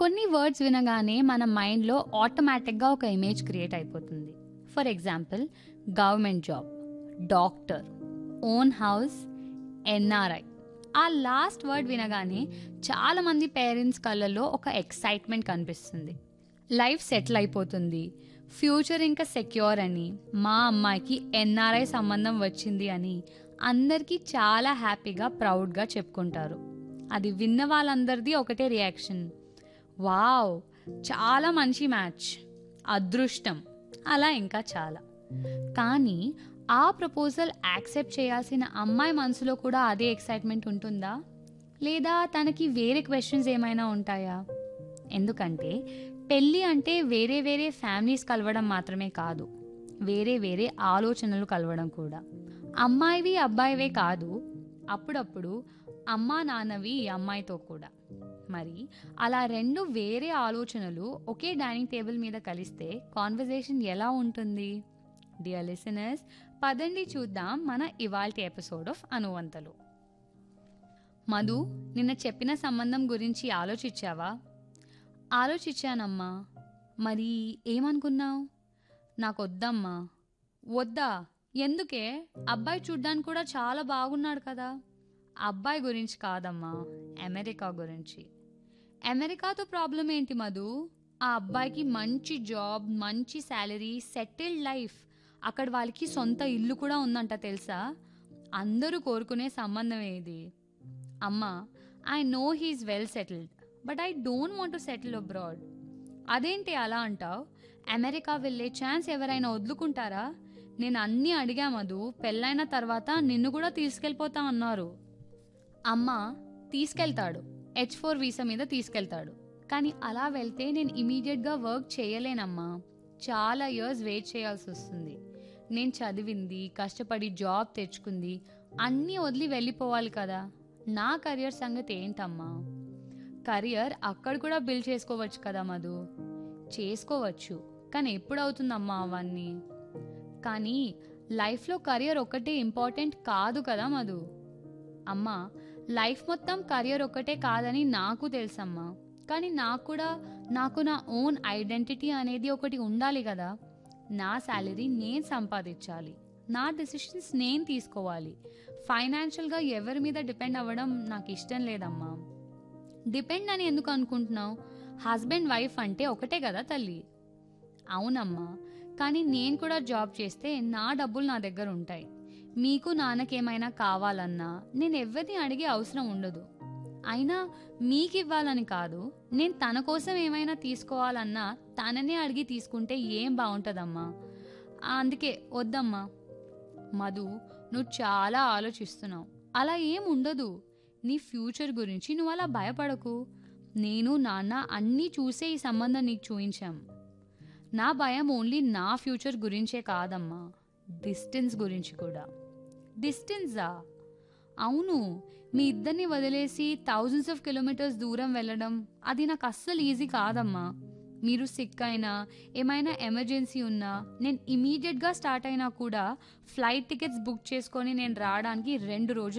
కొన్ని వర్డ్స్ వినగానే మన మైండ్లో ఆటోమేటిక్గా ఒక ఇమేజ్ క్రియేట్ అయిపోతుంది for example government job doctor own house NRI ఆ లాస్ట్ వర్డ్ వినగానే చాలామంది పేరెంట్స్ కళ్ళల్లో ఒక ఎక్సైట్మెంట్ కనిపిస్తుంది లైఫ్ సెటిల్ అయిపోతుంది ఫ్యూచర్ ఇంకా సెక్యూర్ అని మా అమ్మాయికి ఎన్ఆర్ఐ సంబంధం వచ్చింది అని అందరికీ చాలా హ్యాపీగా ప్రౌడ్గా చెప్పుకుంటారు అది విన్న వాళ్ళందరిది ఒకటే రియాక్షన్ వావ్ చాలా మంచి మ్యాచ్ అదృష్టం అలా ఇంకా చాలా కానీ ఆ ప్రపోజల్ యాక్సెప్ట్ చేయాల్సిన అమ్మాయి మనసులో కూడా అదే ఎక్సైట్మెంట్ ఉంటుందా లేదా తనకి వేరే క్వశ్చన్స్ ఏమైనా ఉంటాయా ఎందుకంటే పెళ్ళి అంటే వేరే వేరే ఫ్యామిలీస్ కలవడం మాత్రమే కాదు వేరే వేరే ఆలోచనలు కలవడం కూడా అమ్మాయివి అబ్బాయివే కాదు అప్పుడప్పుడు అమ్మా నాన్నవి ఈ అమ్మాయితో కూడా మరి అలా రెండు వేరే ఆలోచనలు ఒకే డైనింగ్ టేబుల్ మీద కలిస్తే కాన్వర్జేషన్ ఎలా ఉంటుంది డియర్ లిసనర్స్ పదండి చూద్దాం మన ఇవాల్టి ఎపిసోడ్ ఆఫ్ అనువంతలు మధు నిన్న చెప్పిన సంబంధం గురించి ఆలోచించావా ఆలోచించానమ్మా మరి ఏమనుకున్నావు నాకొద్దమ్మా వద్దా ఎందుకే అబ్బాయి చూడ్డానికి కూడా చాలా బాగున్నాడు కదా అబ్బాయి గురించి కాదమ్మా అమెరికా గురించి అమెరికాతో ప్రాబ్లం ఏంటి మధు ఆ అబ్బాయికి మంచి జాబ్ మంచి శాలరీ సెటిల్డ్ లైఫ్ అక్కడ వాళ్ళకి సొంత ఇల్లు కూడా ఉందంట తెలుసా అందరూ కోరుకునే సంబంధం ఏది అమ్మా I know he's well settled but I don't want to settle abroad అదేంటి అలా అంటావు అమెరికా వెళ్ళే ఛాన్స్ ఎవరైనా వదులుకుంటారా నేను అన్నీ అడిగా మధు పెళ్ళైన తర్వాత నిన్ను కూడా తీసుకెళ్ళిపోతా అన్నారు అమ్మ తీసుకెళ్తాడు హెచ్ ఫోర్ వీసా మీద తీసుకెళ్తాడు కానీ అలా వెళ్తే నేను ఇమీడియట్గా వర్క్ చేయలేనమ్మా చాలా ఇయర్స్ వెయిట్ చేయాల్సి వస్తుంది నేను చదివింది కష్టపడి జాబ్ తెచ్చుకుంది అన్నీ వదిలి వెళ్ళిపోవాలి కదా నా కెరియర్ సంగతి ఏంటమ్మా కెరియర్ అక్కడ కూడా బిల్డ్ చేసుకోవచ్చు కదా మధు చేసుకోవచ్చు కానీ ఎప్పుడు అవుతుందమ్మా అవన్నీ కానీ లైఫ్లో కెరియర్ ఒకటే ఇంపార్టెంట్ కాదు కదా మధు అమ్మా లైఫ్ మొత్తం కెరియర్ ఒక్కటే కాదని నాకు తెలుసమ్మా కానీ నాకు కూడా నాకు నా ఓన్ ఐడెంటిటీ అనేది ఒకటి ఉండాలి కదా నా శాలరీ నేను సంపాదించాలి నా డెసిషన్స్ నేను తీసుకోవాలి ఫైనాన్షియల్గా ఎవరి మీద డిపెండ్ అవ్వడం నాకు ఇష్టం లేదమ్మా డిపెండ్ అని ఎందుకు అనుకుంటున్నావు హస్బెండ్ వైఫ్ అంటే ఒకటే కదా తల్లి అవునమ్మా కానీ నేను కూడా జాబ్ చేస్తే నా డబ్బులు నా దగ్గర ఉంటాయి మీకు నాన్నకేమైనా కావాలన్నా నేను ఎవరిని అడిగే అవసరం ఉండదు అయినా మీకు ఇవ్వాలని కాదు నేను తన కోసం ఏమైనా తీసుకోవాలన్నా తననే అడిగి తీసుకుంటే ఏం బాగుంటుందమ్మా అందుకే వద్దమ్మా మధు నువ్వు చాలా ఆలోచిస్తున్నావు అలా ఏం ఉండదు నీ ఫ్యూచర్ గురించి నువ్వు అలా భయపడకు నేను నాన్న అన్నీ చూసే ఈ సంబంధం నీకు చూయించాం నా భయం ఓన్లీ నా ఫ్యూచర్ గురించే కాదమ్మా డిస్టెన్స్ గురించి కూడా డిస్టెన్సా అవును మీ ఇద్దరిని వదిలేసి థౌజండ్స్ ఆఫ్ కిలోమీటర్స్ దూరం వెళ్ళడం అది నాకు అస్సలు ఈజీ కాదమ్మా మీరు సిక్ అయినా ఏమైనా ఎమర్జెన్సీ ఉన్నా నేను ఇమీడియట్గా స్టార్ట్ అయినా కూడా ఫ్లైట్ టికెట్స్ బుక్ చేసుకొని నేను రావడానికి రెండు రోజులు